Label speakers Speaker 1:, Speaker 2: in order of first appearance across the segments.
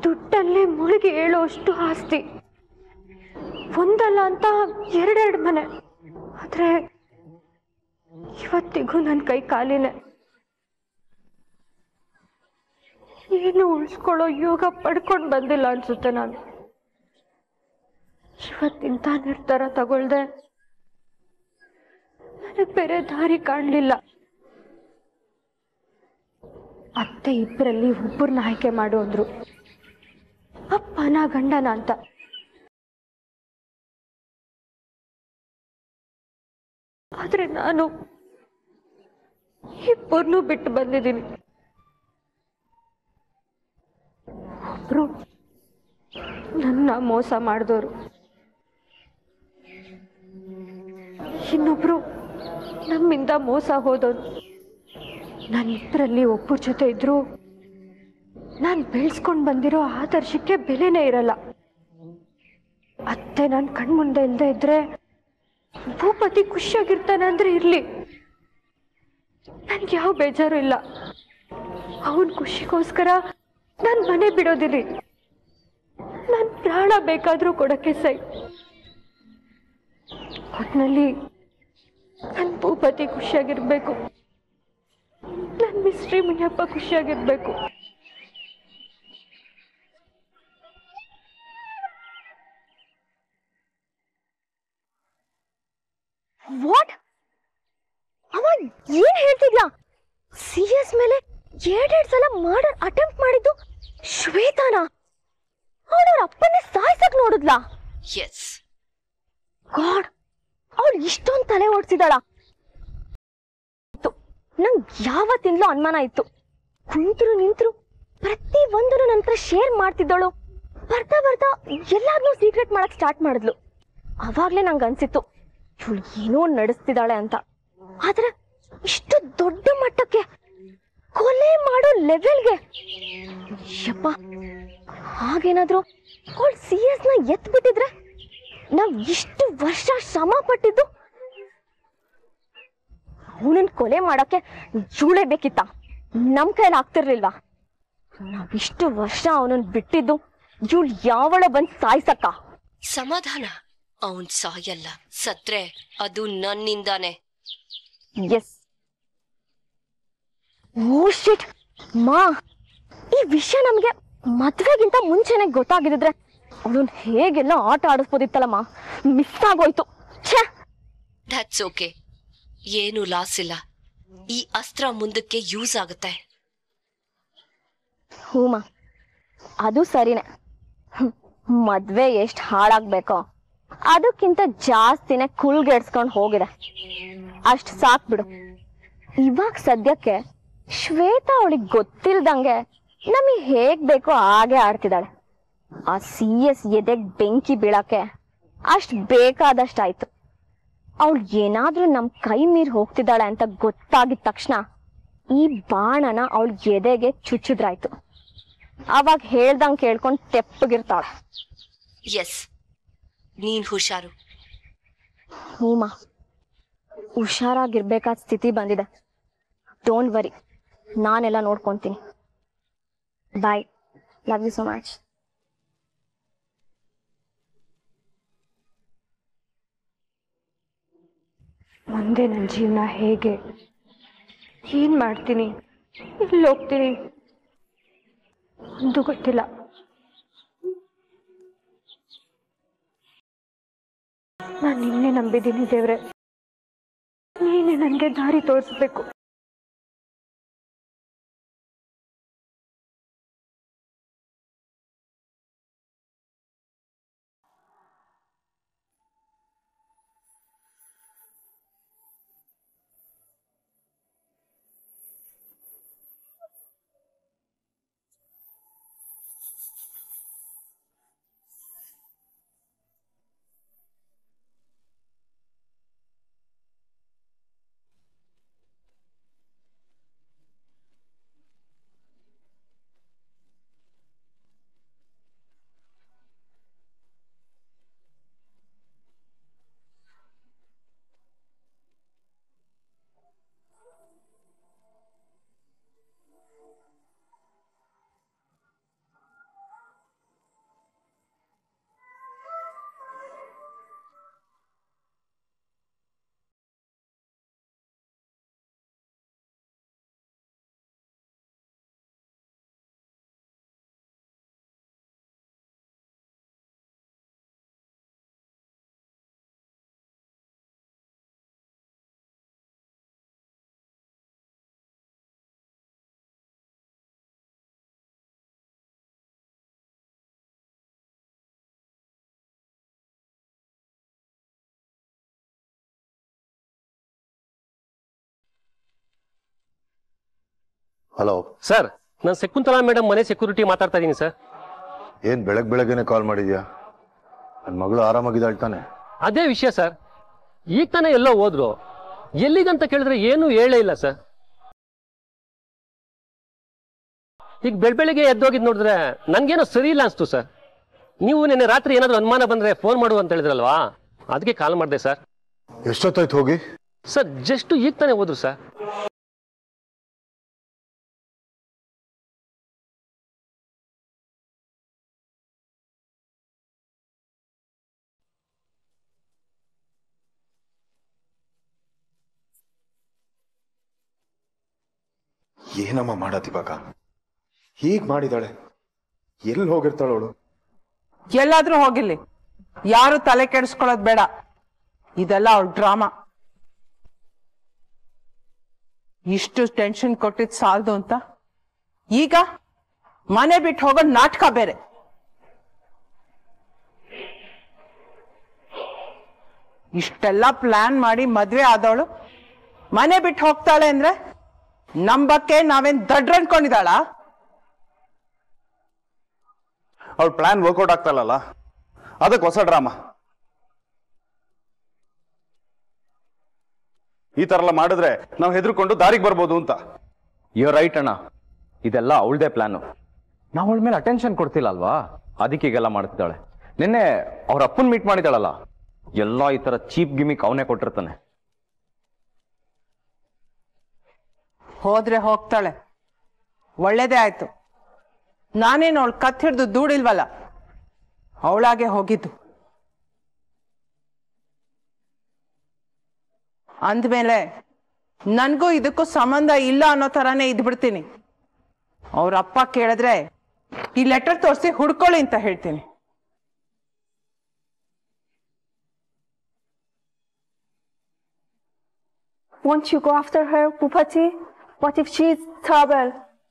Speaker 1: ದುಡ್ಡಲ್ಲೇ ಮುಳುಗಿ ಹೇಳೋಷ್ಟು ಆಸ್ತಿ ಒಂದಲ್ಲ ಅಂತ ಎರಡೆರಡು ಮನೆ ಆದ್ರೆ ಇವತ್ತಿಗೂ ನನ್ನ ಕೈ ಕಾಲಿನೇ ಏನು ಉಳಿಸ್ಕೊಳ್ಳೋ ಯೋಗ ಪಡ್ಕೊಂಡು ಬಂದಿಲ್ಲ ಅನ್ಸುತ್ತೆ ನಾನು ಇವತ್ತಿಂತ ನಿರ್ಧಾರ ತಗೊಳ್ದೆ ನನಗೆ ಬೇರೆ ದಾರಿ ಕಾಣಲಿಲ್ಲ ಅತ್ತೆ ಇಬ್ಬರಲ್ಲಿ ಒಬ್ಬರನ್ನ ಆಯ್ಕೆ ಮಾಡು ಅಂದ್ರು ಅಪ್ಪನ ಗಂಡನ ಅಂತ ಆದ್ರೆ ನಾನು ಇಬ್ಬರನ್ನೂ ಬಿಟ್ಟು ಬಂದಿದ್ದೀನಿ ಒಬ್ರು ನನ್ನ ಮೋಸ ಮಾಡಿದವರು ಇನ್ನೊಬ್ರು ನಮ್ಮಿಂದ ಮೋಸ ಹೋದವರು ನಾನಿಬ್ಬರಲ್ಲಿ ಒಬ್ಬರ ಜೊತೆ ಇದ್ರು ನಾನು ಬೆಳೆಸ್ಕೊಂಡು ಬಂದಿರೋ ಆದರ್ಶಕ್ಕೆ ಬೆಲೆನೇ ಇರಲ್ಲ ಅತ್ತೆ ನಾನು ಕಣ್ಮುಂದೆ ಇಲ್ಲದೆ ಇದ್ರೆ ಭೂಪತಿ ಖುಷಿಯಾಗಿರ್ತಾನೆ ಅಂದ್ರೆ ಇರ್ಲಿ ನನ್ಗೆ ಯಾವ ಬೇಜಾರು ಇಲ್ಲ ಅವನ ಖುಷಿಗೋಸ್ಕರ ನಾನು ಮನೆ ಬಿಡೋದಿರಿ ನಾನು ಪ್ರಾಣ ಬೇಕಾದ್ರೂ ಕೊಡಕ್ಕೆ ಸೈ ಒಟ್ನಲ್ಲಿ ನನ್ನ ಭೂಪತಿ ಖುಷಿಯಾಗಿರ್ಬೇಕು ನನ್ನ ಮಿಸ್ಟ್ರಿ ಮುನಿಯಪ್ಪ ಖುಷಿಯಾಗಿರ್ಬೇಕು
Speaker 2: ವಾಟ್ ಅವ ಏನ್ ಹೇಳ್ತಿದ್ಯಾ ಸಿ ಎಸ್ ಮೇಲೆ ಎರಡೆರಡು ಸಲ ಮರ್ಡರ್ ಅಟೆಂಪ್ಟ್ ಮಾಡಿದ್ದು ಶ್ವೇತಾನ ಅವಳವ್ರ ಅಪ್ಪನ್ನೇ ಸಾಯ್ಸಕ್ ನೋಡಿದ್ಲಾ
Speaker 3: ಎಸ್
Speaker 2: ಗಾಡ್ ಅವಳು ಇಷ್ಟೊಂದು ತಲೆ ಓಡಿಸಿದಾಳ ನಂಗ್ ಯಾವತ್ತಿಂದಲೂ ಅನುಮಾನ ಇತ್ತು ಕುಂತ್ರು ನಿಂತ್ರು ಪ್ರತಿ ಒಂದನ್ನು ನಂತರ ಶೇರ್ ಮಾಡ್ತಿದ್ದಳು ಬರ್ತಾ ಬರ್ತಾ ಎಲ್ಲಾದ್ನೂ ಸೀಕ್ರೆಟ್ ಮಾಡಕ್ ಸ್ಟಾರ್ಟ್ ಮಾಡಿದ್ಲು ಅವಾಗ್ಲೇ ನಂಗೆ ಅನ್ಸಿತ್ತು ಇವಳು ಏನೋ ನಡೆಸ್ತಿದ್ದಾಳೆ ಅಂತ ಆದ್ರೆ ಇಷ್ಟು ದೊಡ್ಡ ಮಟ್ಟಕ್ಕೆ ಕೊಲೆ ಮಾಡೋ ಲೆವೆಲ್ಗೆ ಯಪ್ಪ ಹಾಗೇನಾದ್ರೂ ಅವಳು ಸಿ ಎಸ್ ನ ಎತ್ ಬಿಟ್ಟಿದ್ರೆ ನಾವ್ ಇಷ್ಟು ವರ್ಷ ಶ್ರಮ ಪಟ್ಟಿದ್ದು ಅವನನ್ನ ಕೊಲೆ ಮಾಡಕ್ಕೆ ಜೂಳೆ ಬೇಕಿತ್ತ ನಮ್ ಕೈಲಿ ಆಗ್ತಿರ್ಲಿಲ್ವಾ ನಾವಿಷ್ಟು ವರ್ಷ ಅವನನ್ನ ಬಿಟ್ಟಿದ್ದು ಇವಳು ಯಾವಳ ಬಂದ್ ಸಾಯ್ಸಕ್ಕ
Speaker 3: ಸಮಾಧಾನ ಅವನ್ ಸಾಯಲ್ಲ ಸತ್ರೆ ಅದು ನನ್ನಿಂದಾನೆ
Speaker 2: ಎಸ್ ಓ ಶಿಟ್ ಮಾ ಈ ವಿಷಯ ನಮ್ಗೆ ಮದ್ವೆಗಿಂತ ಮುಂಚೆನೆ ಗೊತ್ತಾಗಿದ್ರೆ ಅವಳನ್ನ ಹೇಗೆಲ್ಲ ಆಟ ಆಡಿಸ್ಬೋದಿತ್ತಲ್ಲಮ್ಮ ಮಿಸ್ ಆಗೋಯ್ತು ಛೇ
Speaker 3: ದಟ್ಸ್ ಓಕೆ ಏನು ಲಾಸ್ ಇಲ್ಲ ಈ ಅಸ್ತ್ರ ಮುಂದಕ್ಕೆ ಯೂಸ್ ಆಗುತ್ತೆ
Speaker 2: ಹೂಮ ಅದು ಸರಿನೇ ಹ್ಮ್. ಮದ್ವೆ ಎಷ್ಟ್ ಹಾಳಾಗ್ಬೇಕೋ ಅದಕ್ಕಿಂತ ಜಾಸ್ತಿನೇ ಕುಳ್ಗೆಡ್ಸ್ಕೊಂಡ್ ಹೋಗಿದೆ ಅಷ್ಟ್ ಸಾಕ್ ಬಿಡು ಇವಾಗ ಸದ್ಯಕ್ಕೆ ಶ್ವೇತಾ ಅವಳಿಗೆ ಗೊತ್ತಿಲ್ದಂಗೆ ನಮಗೆ ಹೇಗ್ ಬೇಕೋ ಹಾಗೆ ಆಡ್ತಿದ್ದಾಳೆ ಆ ಸಿ ಎಸ್ ಎದೆಗ್ ಬೆಂಕಿ ಬೀಳಕ್ಕೆ ಅಷ್ಟ್ ಬೇಕಾದಷ್ಟಾಯ್ತು ಅವಳು ಏನಾದ್ರೂ ನಮ್ ಕೈ ಮೀರ್ ಹೋಗ್ತಿದ್ದಾಳೆ ಅಂತ ಗೊತ್ತಾಗಿದ ತಕ್ಷಣ ಈ ಬಾಣನ ಅವಳ ಎದೆಗೆ ಚುಚ್ಚಿದ್ರಾಯ್ತು ಅವಾಗ ಹೇಳ್ದಂಗ್ ಕೇಳ್ಕೊಂಡ್ ತೆಪ್ಪಗಿರ್ತಾಳ
Speaker 3: ಎಸ್ ನೀನ್ ಹುಷಾರು
Speaker 2: ಹೂಮ ಹುಷಾರಾಗಿರ್ಬೇಕಾದ ಸ್ಥಿತಿ ಬಂದಿದೆ ಡೋಂಟ್ ವರಿ ನಾನೆಲ್ಲ ನೋಡ್ಕೊಂತೀನಿ bye love you so much
Speaker 1: ಮುಂದೆ ನನ್ನ ಜೀವನ ಹೇಗೆ ಏನ್ ಮಾಡ್ತೀನಿ ಎಲ್ಲಿ ಹೋಗ್ತೀನಿ ಒಂದು ಗೊತ್ತಿಲ್ಲ ನಾನು ನಿನ್ನೆ ನಂಬಿದ್ದೀನಿ ದೇವ್ರೆ ನೀನೆ ನನಗೆ ದಾರಿ ತೋರಿಸ್ಬೇಕು
Speaker 4: ಹಲೋ
Speaker 5: ಸರ್ ನಾನು ಶಕುಂತಲಾ ಮೇಡಮ್ ಮನೆ ಸೆಕ್ಯೂರಿಟಿ ಮಾತಾಡ್ತಾ ಇದ್ದೀನಿ ಸರ್
Speaker 4: ಏನ್ ಬೆಳಗ್ ಬೆಳಗ್ಗೆನೆ ಕಾಲ್ ಮಾಡಿದ್ಯಾ ನನ್ನ ಮಗಳು ಆರಾಮಾಗಿದ್ದಾಳ್ ತಾನೆ
Speaker 5: ಅದೇ ವಿಷಯ ಸರ್ ಈಗ ತಾನೇ ಎಲ್ಲೋ ಹೋದ್ರು ಎಲ್ಲಿಗಂತ ಕೇಳಿದ್ರೆ ಏನೂ ಹೇಳೇ ಇಲ್ಲ ಸರ್ ಈಗ ಬೆಳಬೆಳಿಗ್ಗೆ ಎದ್ದೋಗಿದ್ ನೋಡಿದ್ರೆ ನನ್ಗೇನೋ ಸರಿ ಇಲ್ಲ ಅನ್ಸ್ತು ಸರ್ ನೀವು ನಿನ್ನೆ ರಾತ್ರಿ ಏನಾದರೂ ಅನುಮಾನ ಬಂದ್ರೆ ಫೋನ್ ಮಾಡು ಅಂತ ಹೇಳಿದ್ರಲ್ವಾ ಅದಕ್ಕೆ ಕಾಲ್ ಮಾಡಿದೆ ಸರ್
Speaker 4: ಎಷ್ಟೊತ್ತಾಯ್ತು ಹೋಗಿ
Speaker 5: ಸರ್ ಜಸ್ಟ್ ಈಗ ತಾನೇ ಹೋದ್ರು ಸರ್
Speaker 6: ಏನಮ್ಮ ಮಾಡೋದು ಇವಾಗ ಹೀಗ್ ಮಾಡಿದಾಳೆ ಎಲ್ಲಿ ಹೋಗಿರ್ತಾಳ ಅವಳು
Speaker 7: ಎಲ್ಲಾದ್ರೂ ಹೋಗಿಲ್ಲಿ ಯಾರು ತಲೆ ಕೆಡಿಸ್ಕೊಳ್ಳೋದು ಬೇಡ ಇದೆಲ್ಲ ಅವ್ಳ ಡ್ರಾಮಾ ಇಷ್ಟು ಟೆನ್ಷನ್ ಕೊಟ್ಟಿದ್ ಸಾಲದು ಅಂತ ಈಗ ಮನೆ ಬಿಟ್ಟು ಹೋಗೋ ನಾಟಕ ಬೇರೆ ಇಷ್ಟೆಲ್ಲ ಪ್ಲಾನ್ ಮಾಡಿ ಮದ್ವೆ ಆದವಳು ಮನೆ ಬಿಟ್ಟು ಹೋಗ್ತಾಳೆ ಅಂದ್ರೆ ನಂಬಕ್ಕೆ ನಾವೇನ್ ದಡ್ರ ಅನ್ಕೊಂಡಿದ್ದಾಳ
Speaker 6: ಅವಳ ಪ್ಲಾನ್ ವರ್ಕೌಟ್ ಆಗ್ತಲ್ಲ ಅದಕ್ಕೆ ಹೊಸ ಡ್ರಾಮಾ ಈ ತರ ಎಲ್ಲ ಮಾಡಿದ್ರೆ ನಾವು ಹೆದರ್ಕೊಂಡು ದಾರಿಗೆ ಬರ್ಬೋದು ಅಂತ
Speaker 8: ಯು ರೈಟ್ ಅಣ್ಣ ಇದೆಲ್ಲ ಅವಳದೇ ಪ್ಲಾನು ನಾವು ಅವಳ ಮೇಲೆ ಅಟೆನ್ಷನ್ ಕೊಡ್ತಿಲ್ಲ ಅಲ್ವಾ ಅದಕ್ಕೆ ಈಗೆಲ್ಲ ಮಾಡ್ತಿದ್ದಾಳೆ ನಿನ್ನೆ ಅವ್ರ ಅಪ್ಪನ್ ಮೀಟ್ ಮಾಡಿದಾಳಲ್ಲ ಎಲ್ಲ ಈ ತರ ಚೀಪ್ ಗಿಮಿಕ್ ಅವನೇ ಕೊಟ್ಟಿರ್ತಾನೆ
Speaker 7: ಹೋದ್ರೆ ಹೋಗ್ತಾಳೆ ಒಳ್ಳೇದೇ ಆಯ್ತು ನಾನೇನು ಅವಳು ಕತ್ ಹಿಡ್ದು ದೂಡಿಲ್ವಲ್ಲ ಅವಳಾಗೆ ಹೋಗಿದ್ದು ಅಂದ್ಮೇಲೆ ನನ್ಗೂ ಇದಕ್ಕೂ ಸಂಬಂಧ ಇಲ್ಲ ಅನ್ನೋ ಥರನೇ ಇದ್ಬಿಡ್ತೀನಿ ಅವ್ರ ಅಪ್ಪ ಕೇಳಿದ್ರೆ ಈ ಲೆಟರ್ ತೋರಿಸಿ ಹುಡ್ಕೊಳ್ಳಿ ಅಂತ ಹೇಳ್ತೀನಿ
Speaker 2: Won't you go after her, Bhupati? What if she's trouble?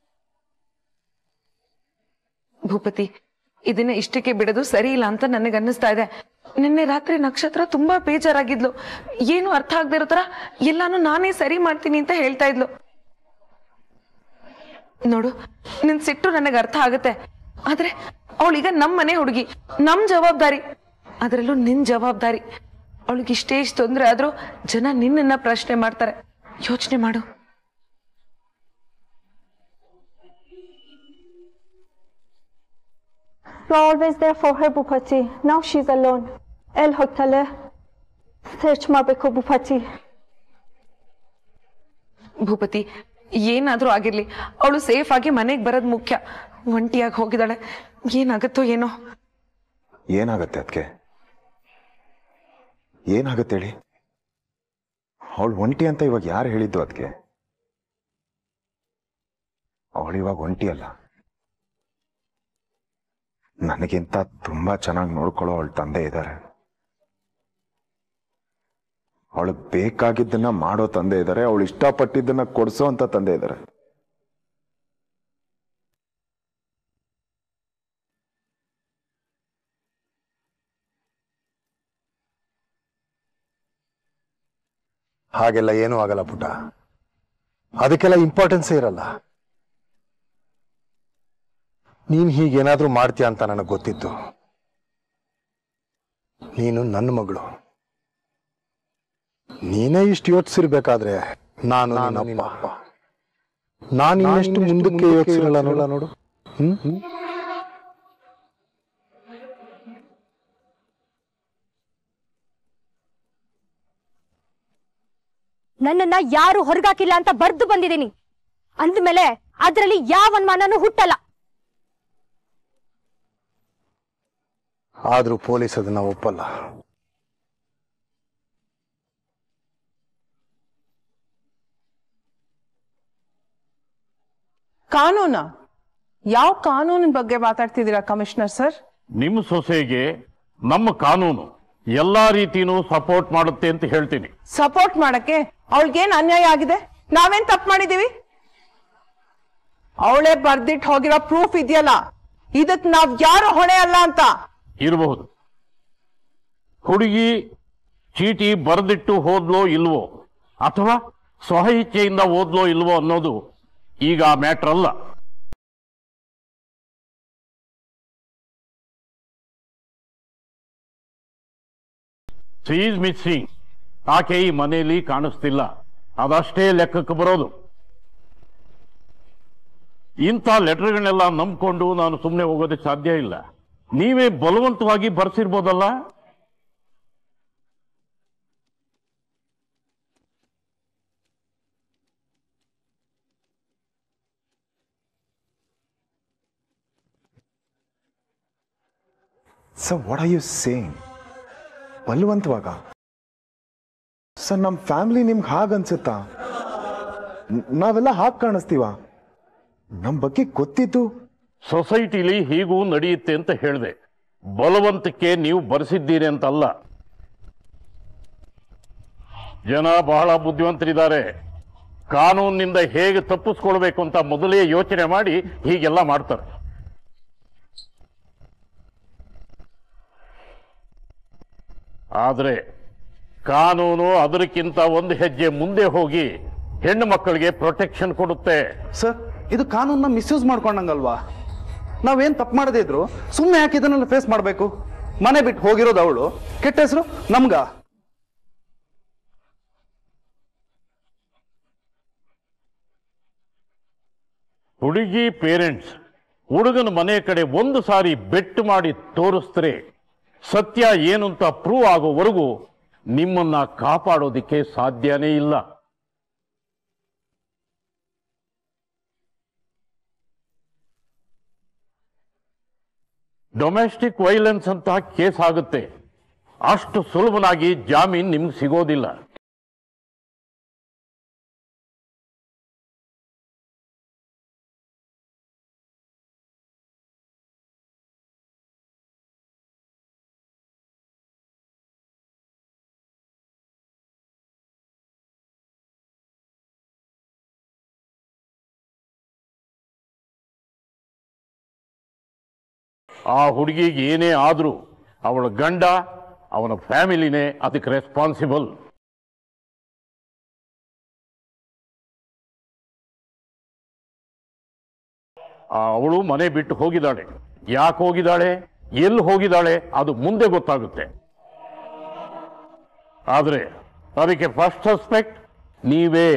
Speaker 9: ಭೂಪತಿ ಇದನ್ನ ಇಷ್ಟಕ್ಕೆ ಬಿಡೋದು ಸರಿ ಇಲ್ಲ ಅಂತ ನನಗೆ ಅನ್ನಿಸ್ತಾ ಇದೆ ನಿನ್ನೆ ರಾತ್ರಿ ನಕ್ಷತ್ರ ತುಂಬಾ ಬೇಜಾರಾಗಿದ್ಲು ಏನು ಅರ್ಥ ಆಗದೆ ಇರೋ ತರ ಎಲ್ಲಾನು ನಾನೇ ಸರಿ ಮಾಡ್ತೀನಿ ಅಂತ ಹೇಳ್ತಾ ಇದ್ಲು ನೋಡು ನಿನ್ ಸಿಟ್ಟು ನನಗೆ ಅರ್ಥ ಆಗುತ್ತೆ ಆದ್ರೆ ಅವಳೀಗ ನಮ್ ಮನೆ ಹುಡುಗಿ ನಮ್ ಜವಾಬ್ದಾರಿ ಅದರಲ್ಲೂ ನಿನ್ ಜವಾಬ್ದಾರಿ ಅವಳಿಗೆ ಇಷ್ಟೇ ಇಷ್ಟು ತೊಂದ್ರೆ ಆದ್ರೂ ಜನ ನಿನ್ನನ್ನ ಪ್ರಶ್ನೆ ಮಾಡ್ತಾರೆ ಯೋಚನೆ ಮಾಡು
Speaker 2: You're always there for her, Bhupati. Now she's alone. El Hotale. Search ಮಾಡಬೇಕು ಭೂಪತಿ
Speaker 9: ಭೂಪತಿ ಏನಾದ್ರೂ ಆಗಿರ್ಲಿ ಅವಳು ಸೇಫ್ ಆಗಿ ಮನೆಗೆ ಬರೋದ್ ಮುಖ್ಯ ಒಂಟಿಯಾಗಿ ಹೋಗಿದ್ದಾಳೆ ಏನಾಗತ್ತೋ ಏನೋ
Speaker 6: ಏನಾಗತ್ತೆ ಅದಕ್ಕೆ ಏನಾಗತ್ತೆ ಹೇಳಿ ಅವಳು ಒಂಟಿ ಅಂತ ಇವಾಗ ಯಾರು ಹೇಳಿದ್ದು ಅದಕ್ಕೆ ಅವಳು ಇವಾಗ ಒಂಟಿ ಅಲ್ಲ ನನಗಿಂತ ತುಂಬಾ ಚೆನ್ನಾಗಿ ನೋಡ್ಕೊಳ್ಳೋ ಅವಳ ತಂದೆ ಇದ್ದಾರೆ ಅವಳಿಗೆ ಬೇಕಾಗಿದ್ದನ್ನ ಮಾಡೋ ತಂದೆ ಇದ್ದಾರೆ ಅವಳು ಇಷ್ಟಪಟ್ಟಿದ್ದನ್ನ ಕೊಡ್ಸೋ ಅಂತ ತಂದೆ ಇದ್ದಾರೆ
Speaker 4: ಹಾಗೆಲ್ಲ ಏನೂ ಆಗಲ್ಲ ಪುಟ್ಟ ಅದಕ್ಕೆಲ್ಲ ಇಂಪಾರ್ಟೆನ್ಸೇ ಇರಲ್ಲ ನೀನ್ ಹೀಗೇನಾದ್ರೂ ಮಾಡ್ತೀಯ ಅಂತ ನನಗೆ ಗೊತ್ತಿತ್ತು ನೀನು ನನ್ನ ಮಗಳು ನೀನೇ ಇಷ್ಟು ಯೋಚಿಸಿರ್ಬೇಕಾದ್ರೆ ನಾನು ನಿನ್ನಪ್ಪ ನಾನು ಇನ್ನೆಷ್ಟು ಮುಂದಕ್ಕೆ ಯೋಚಿಸಿರಲ್ಲ ನೋಡ ನೋಡು ಹ್ಮ್
Speaker 2: ನನ್ನನ್ನ ಯಾರು ಹೊರಗಾಕಿಲ್ಲ ಅಂತ ಬರ್ದು ಬಂದಿದ್ದೀನಿ ಅಂದ್ಮೇಲೆ ಅದ್ರಲ್ಲಿ ಯಾವ ಅನುಮಾನನೂ ಹುಟ್ಟಲ್ಲ
Speaker 4: ಆದ್ರೂ ಪೊಲೀಸ್ ಅದನ್ನ ಒಪ್ಪಲ್ಲ
Speaker 7: ಕಾನೂನ ಯಾವ ಕಾನೂನಿನ ಬಗ್ಗೆ ಮಾತಾಡ್ತಿದ್ದೀರಾ ಕಮಿಷನರ್ ಸರ್
Speaker 10: ನಿಮ್ಮ ಸೊಸೆಗೆ ನಮ್ಮ ಕಾನೂನು ಎಲ್ಲಾ ರೀತಿನೂ ಸಪೋರ್ಟ್ ಮಾಡುತ್ತೆ ಅಂತ ಹೇಳ್ತೀನಿ
Speaker 7: ಸಪೋರ್ಟ್ ಮಾಡಕ್ಕೆ ಅವಳಿಗೇನ್ ಅನ್ಯಾಯ ಆಗಿದೆ ನಾವೇನ್ ತಪ್ಪು ಮಾಡಿದೀವಿ ಅವಳೇ ಬರ್ದಿಟ್ಟು ಹೋಗಿರೋ ಪ್ರೂಫ್ ಇದೆಯಲ್ಲ ಇದಕ್ ನಾವ್ ಯಾರು ಹೊಣೆ ಅಲ್ಲ ಅಂತ
Speaker 10: ಇರಬಹುದು ಹುಡುಗಿ ಚೀಟಿ ಬರೆದಿಟ್ಟು ಹೋದ್ಲೋ ಇಲ್ವೋ ಅಥವಾ ಸ್ವಇಚ್ಛೆಯಿಂದ ಓದ್ಲೋ ಇಲ್ವೋ ಅನ್ನೋದು ಈಗ ಆ ಮ್ಯಾಟ್ರ್ ಅಲ್ಲ ಈಸ್ ಮಿಸ್ಸಿಂಗ್ ಆಕೆ ಈ ಮನೆಯಲ್ಲಿ ಕಾಣಿಸ್ತಿಲ್ಲ ಅದಷ್ಟೇ ಲೆಕ್ಕಕ್ಕೆ ಬರೋದು ಇಂಥ ಲೆಟರ್ಗಳನ್ನೆಲ್ಲ ನಂಬ್ಕೊಂಡು ನಾನು ಸುಮ್ಮನೆ ಹೋಗೋದಕ್ಕೆ ಸಾಧ್ಯ ಇಲ್ಲ ನೀವೇ ಬಲವಂತವಾಗಿ ಬರ್ಸಿರ್ಬೋದಲ್ಲ
Speaker 6: sir what are you saying ಬಲವಂತವಾಗ ಸರ್ ನಮ್ಮ ಫ್ಯಾಮಿಲಿ ನಿಮ್ಗೆ ಹಾಗನ್ಸುತ್ತಾ ನ್- ನಾವೆಲ್ಲ ಹಾಗೆ ಕಾಣಿಸ್ತೀವ ನಮ್ಮ ಬಗ್ಗೆ ಗೊತ್ತಿತ್ತು
Speaker 10: ಸೊಸೈಟಿಲಿ ಹೀಗೂ ನಡೆಯುತ್ತೆ ಅಂತ ಹೇಳಿದೆ ಬಲವಂತಕ್ಕೆ ನೀವು ಬರೆಸಿದ್ದೀರಿ ಅಂತಲ್ಲ ಜನ ಬಹಳ ಬುದ್ಧಿವಂತರಿದ್ದಾರೆ ಕಾನೂನಿನಿಂದ ಹೇಗೆ ತಪ್ಪಿಸ್ಕೊಳ್ಬೇಕು ಅಂತ ಮೊದಲೇ ಯೋಚನೆ ಮಾಡಿ ಹೀಗೆಲ್ಲ ಮಾಡ್ತಾರೆ ಆದರೆ ಕಾನೂನು ಅದಕ್ಕಿಂತ ಒಂದು ಹೆಜ್ಜೆ ಮುಂದೆ ಹೋಗಿ ಹೆಣ್ಣು ಮಕ್ಕಳಿಗೆ ಪ್ರೊಟೆಕ್ಷನ್ ಕೊಡುತ್ತೆ
Speaker 11: ಸರ್ ಇದು ಕಾನೂನನ್ನ ಮಿಸ್ಯೂಸ್ ಮಾಡ್ಕೊಂಡಂಗಲ್ವಾ ನಾವೇನ್ ತಪ್ಪು ಮಾಡದೇ ಇದ್ರು ಸುಮ್ಮನೆ ಯಾಕೆ ಇದನ್ನೆಲ್ಲ ಫೇಸ್ ಮಾಡಬೇಕು ಮನೆ ಬಿಟ್ಟು ಹೋಗಿರೋದು ಅವಳು ಕೆಟ್ಟ ಹೆಸರು ನಮ್ಗ
Speaker 10: ಹುಡುಗಿ ಪೇರೆಂಟ್ಸ್ ಹುಡುಗನ ಮನೆ ಕಡೆ ಒಂದು ಸಾರಿ ಬೆಟ್ಟು ಮಾಡಿ ತೋರಿಸಿದ್ರೆ ಸತ್ಯ ಏನು ಅಂತ ಪ್ರೂವ್ ಆಗೋವರೆಗೂ ನಿಮ್ಮನ್ನ ಕಾಪಾಡೋದಿಕ್ಕೆ ಸಾಧ್ಯನೇ ಇಲ್ಲ ಡೊಮೆಸ್ಟಿಕ್ ವೈಲೆನ್ಸ್ ಅಂತ ಕೇಸ್ ಆಗುತ್ತೆ ಅಷ್ಟು ಸುಲಭನಾಗಿ ಜಾಮೀನ್ ನಿಮ್ಗೆ ಸಿಗೋದಿಲ್ಲ ಆ ಹುಡುಗಿಗೆ ಏನೇ ಆದ್ರೂ ಅವಳ ಗಂಡ ಅವನ ಫ್ಯಾಮಿಲಿನೇ ಅದಕ್ಕೆ ರೆಸ್ಪಾನ್ಸಿಬಲ್ ಅವಳು ಮನೆ ಬಿಟ್ಟು ಹೋಗಿದ್ದಾಳೆ ಯಾಕೆ ಹೋಗಿದ್ದಾಳೆ ಎಲ್ಲಿ ಹೋಗಿದ್ದಾಳೆ ಅದು ಮುಂದೆ ಗೊತ್ತಾಗುತ್ತೆ ಆದ್ರೆ ಅದಕ್ಕೆ ಫಸ್ಟ್ ಸಸ್ಪೆಕ್ಟ್ ನೀವೇ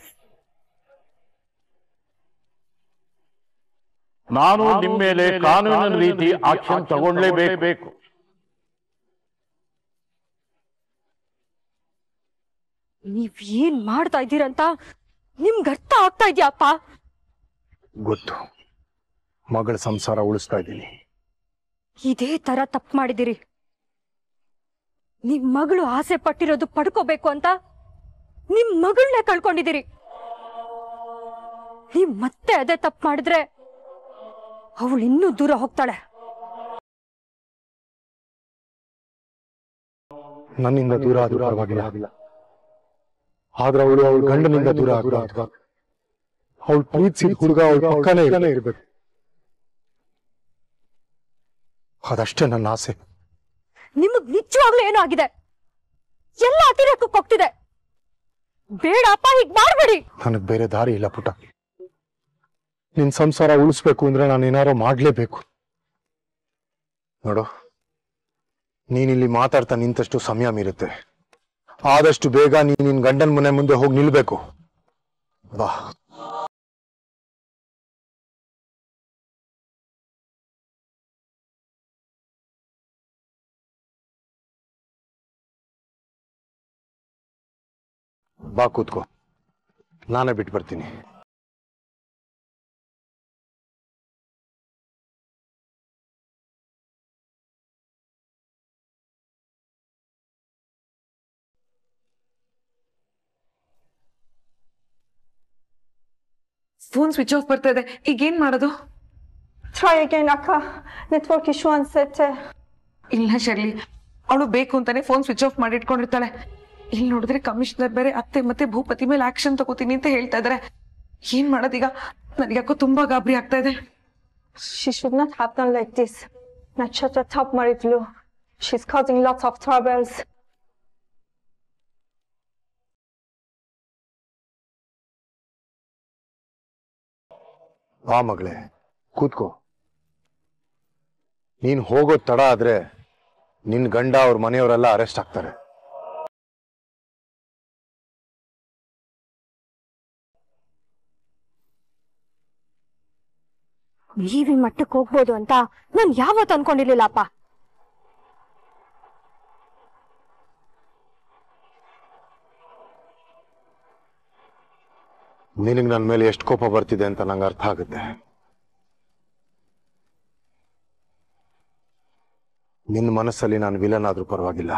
Speaker 10: ನಾನು ನಿಮ್ಮ ಮೇಲೆ ಕಾನೂನಿನ ರೀತಿ ಆಕ್ಷನ್ ತಗೊಳ್ಳೇಬೇಕು
Speaker 1: ನೀವ್ ಏನ್ ಮಾಡ್ತಾ ಇದ್ದೀರಂತ ನಿಮ್ಗೆ ಅರ್ಥ ಆಗ್ತಾ ಇದ್ಯಾಪ್ಪ
Speaker 4: ಗೊತ್ತು ಮಗಳ ಸಂಸಾರ ಉಳಿಸ್ತಾ ಇದ್ದೀನಿ
Speaker 1: ಇದೇ ತರ ತಪ್ಪು ಮಾಡಿದಿರಿ ನಿಮ್ ಮಗಳು ಆಸೆ ಪಟ್ಟಿರೋದು ಪಡ್ಕೋಬೇಕು ಅಂತ ನಿಮ್ ಮಗಳನ್ನೇ ಕಳ್ಕೊಂಡಿದ್ದೀರಿ ನೀವ್ ಮತ್ತೆ ಅದೇ ತಪ್ಪು ಮಾಡಿದ್ರೆ ಅವಳು ಇನ್ನೂ ದೂರ ಹೋಗ್ತಾಳೆ
Speaker 4: ನನ್ನಿಂದ ದೂರ ಆದ್ರೂ ಪರವಾಗಿಲ್ಲ ಆದ್ರೆ ಅವಳು ಅವಳ ಗಂಡನಿಂದ ದೂರ ಆಗ್ಬಾರ್ದು ಅವಳು ಪ್ರೀತಿಸಿದ ಹುಡುಗ ಅವಳ ಪಕ್ಕನೇ ಇರನೇ ಇರ್ಬೇಕು ಅದಷ್ಟೇ ನನ್ನ ಆಸೆ
Speaker 1: ನಿಮಗ್ ನಿಜವಾಗ್ಲೂ ಏನೋ ಆಗಿದೆ ಎಲ್ಲ ಅತಿರೇಕಕ್ಕೆ ಹೋಗ್ತಿದೆ ಬೇಡಪ್ಪ ಹೀಗ್ ಮಾಡ್ಬೇಡಿ
Speaker 4: ನನಗ್ ಬೇರೆ ದಾರಿ ಇಲ್ಲ ಪುಟ ನಿನ್ ಸಂಸಾರ ಉಳಿಸ್ಬೇಕು ಅಂದ್ರೆ ನಾನು ಏನಾರೋ ಮಾಡ್ಲೇಬೇಕು ನೋಡು ನೀನಿಲ್ಲಿ ಮಾತಾಡ್ತಾ ನಿಂತಷ್ಟು ಸಮಯ ಮೀರುತ್ತೆ ಆದಷ್ಟು ಬೇಗ ನೀನ್ ನಿನ್ ಗಂಡನ್ ಮನೆ ಮುಂದೆ ಹೋಗಿ ನಿಲ್ಬೇಕು ಬಾ ಬಾ ಕೂತ್ಕೋ ನಾನೇ ಬಿಟ್ಟು ಬರ್ತೀನಿ
Speaker 9: ಫೋನ್ ಸ್ವಿಚ್ ಆಫ್ ಬರ್ತಾ ಇದೆ ಈಗ ಏನ್ ಮಾಡೋದು
Speaker 12: Try again, Akka. Network issue ಅನ್ಸತ್ತೆ
Speaker 9: ಇಲ್ಲ ಶರ್ಲಿ ಅವಳು ಬೇಕು ಅಂತಾನೆ ಫೋನ್ ಸ್ವಿಚ್ ಆಫ್ ಮಾಡಿ ಇಟ್ಕೊಂಡಿರ್ತಾಳೆ ಇಲ್ಲಿ ನೋಡಿದ್ರೆ ಕಮಿಷನರ್ ಬೇರೆ ಅತ್ತೆ ಮತ್ತೆ ಭೂಪತಿ ಮೇಲೆ ಆಕ್ಷನ್ ತಗೋತೀನಿ ಅಂತ ಹೇಳ್ತಾ ಇದಾರೆ ಏನ್ ಮಾಡೋದೀಗ ನನಗ್ಯಾಕೋ ತುಂಬಾ ಗಾಬರಿ ಆಗ್ತಾ ಇದೆ
Speaker 12: She should not have done like this. Nachata top ಮಾಡಿದ್ಲು. She's causing lots of troubles.
Speaker 4: ಬಾ ಮಗಳೇ ಕೂತ್ಕೋ ನೀನ್ ಹೋಗೋದ್ ತಡ ಆದ್ರೆ ನಿನ್ ಗಂಡ ಅವ್ರ ಮನೆಯವರೆಲ್ಲ ಅರೆಸ್ಟ್ ಆಗ್ತಾರೆ
Speaker 2: ನೀವ್ ಈ ಮಟ್ಟಕ್ಕೆ ಹೋಗ್ಬೋದು ಅಂತ ನಾನ್ ಯಾವತ್ತು ಅನ್ಕೊಂಡಿರ್ಲಿಲ್ಲಪ್ಪ
Speaker 4: ನಿನಗ್ ನನ್ ಮೇಲೆ ಎಷ್ಟು ಕೋಪ ಬರ್ತಿದೆ ಅಂತ ನಂಗೆ ಅರ್ಥ ಆಗುತ್ತೆ ನಿನ್ನ ಮನಸ್ಸಲ್ಲಿ ನಾನು ವಿಲನ್ ಆದ್ರೂ ಪರವಾಗಿಲ್ಲ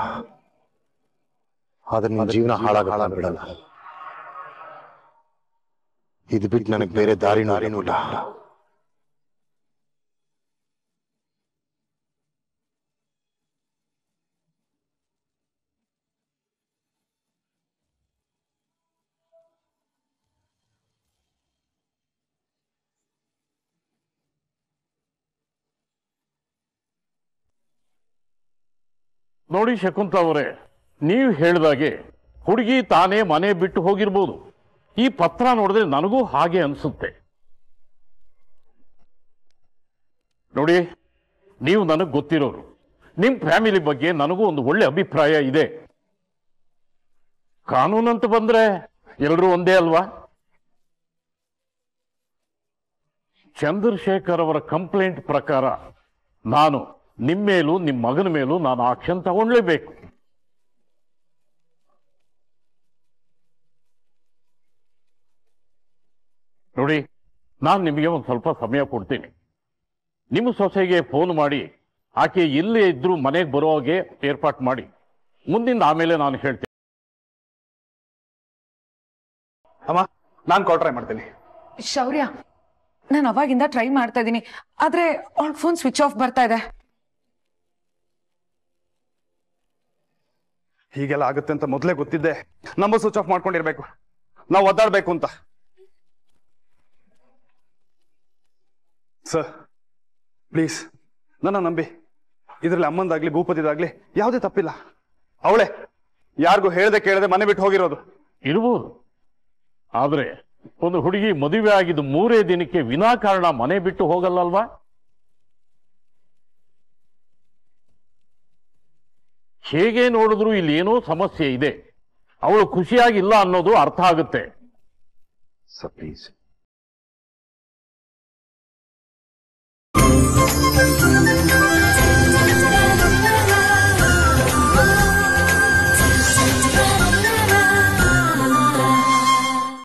Speaker 4: ಆದ್ರೆ ನಿನ್ ಜೀವನ ಹಾಳಾಗ ಹಾಳ ಬಿಡಲ್ಲ ಇದು ಬಿಟ್ಟು ನನಗೆ ಬೇರೆ ದಾರಿ ನಾರಿನೂ ಇಲ್ಲ
Speaker 10: ನೋಡಿ ಶಕುಂತ ಅವರೇ ನೀವು ಹೇಳಿದಾಗೆ ಹುಡುಗಿ ತಾನೇ ಮನೆ ಬಿಟ್ಟು ಹೋಗಿರ್ಬೋದು ಈ ಪತ್ರ ನೋಡಿದ್ರೆ ನನಗೂ ಹಾಗೆ ಅನಿಸುತ್ತೆ ನೋಡಿ ನೀವು ನನಗೆ ಗೊತ್ತಿರೋರು ನಿಮ್ಮ ಫ್ಯಾಮಿಲಿ ಬಗ್ಗೆ ನನಗೂ ಒಂದು ಒಳ್ಳೆ ಅಭಿಪ್ರಾಯ ಇದೆ ಕಾನೂನಂತ ಬಂದ್ರೆ ಎಲ್ಲರೂ ಒಂದೇ ಅಲ್ವಾ ಚಂದ್ರಶೇಖರ್ ಅವರ ಕಂಪ್ಲೇಂಟ್ ಪ್ರಕಾರ ನಾನು ನಿಮ್ಮ ಮೇಲೂ ನಿಮ್ಮ ಮಗನ ಮೇಲೂ ನಾನು ಆಕ್ಷನ್ ತಗೊಳ್ಲೇಬೇಕು ನೋಡಿ ನಾನು ನಿಮಗೆ ಒಂದು ಸ್ವಲ್ಪ ಸಮಯ ಕೊಡ್ತೀನಿ ನಿಮ್ಮ ಸೊಸೆಗೆ ಫೋನ್ ಮಾಡಿ ಆಕೆ ಎಲ್ಲೇ ಇದ್ರೂ ಮನೆಗೆ ಬರೋ ಹಾಗೆ ಏರ್ಪಾಟ್ ಮಾಡಿ ಮುಂದಿಂದ ಆಮೇಲೆ ನಾನು ಹೇಳ್ತೀನಿ
Speaker 11: ಅಮ್ಮ ನಾನು ಕಾಲ್ ಟ್ರೈ ಮಾಡ್ತೀನಿ
Speaker 9: ಶೌರ್ಯ ನಾನು ಅವಾಗಿಂದ ಟ್ರೈ ಮಾಡ್ತಾ ಇದ್ದೀನಿ ಆದ್ರೆ ಅವಳ ಫೋನ್ ಸ್ವಿಚ್ ಆಫ್ ಬರ್ತಾ ಇದೆ
Speaker 11: ಹೀಗೆಲ್ಲ ಆಗುತ್ತೆ ಅಂತ ಮೊದಲೇ ಗೊತ್ತಿದ್ದೆ ನಂಬರ್ ಸ್ವಿಚ್ ಆಫ್ ಮಾಡ್ಕೊಂಡಿರ್ಬೇಕು ನಾವು ಒದ್ದಾಡ್ಬೇಕು ಅಂತ ಸರ್ ಪ್ಲೀಸ್ ನನ್ನ ನಂಬಿ ಇದರಲ್ಲಿ ಅಮ್ಮಂದಾಗ್ಲಿ ಭೂಪತಿದಾಗ್ಲಿ ಯಾವುದೇ ತಪ್ಪಿಲ್ಲ ಅವಳೆ ಯಾರಿಗೂ ಹೇಳ್ದೆ ಕೇಳದೆ ಮನೆ ಬಿಟ್ಟು ಹೋಗಿರೋದು
Speaker 10: ಇರ್ಬೋದು ಆದ್ರೆ ಒಂದು ಹುಡುಗಿ ಮದುವೆ ಆಗಿದ್ದು ಮೂರೇ ದಿನಕ್ಕೆ ವಿನಾಕಾರಣ ಮನೆ ಬಿಟ್ಟು ಹೋಗಲ್ಲಲ್ವಾ ಹೇಗೆ ನೋಡಿದ್ರು ಇಲ್ಲಿ ಏನೋ ಸಮಸ್ಯೆ ಇದೆ ಅವಳು ಖುಷಿಯಾಗಿಲ್ಲ ಅನ್ನೋದು ಅರ್ಥ ಆಗುತ್ತೆ
Speaker 8: ಸರ್ ಪ್ಲೀಸ್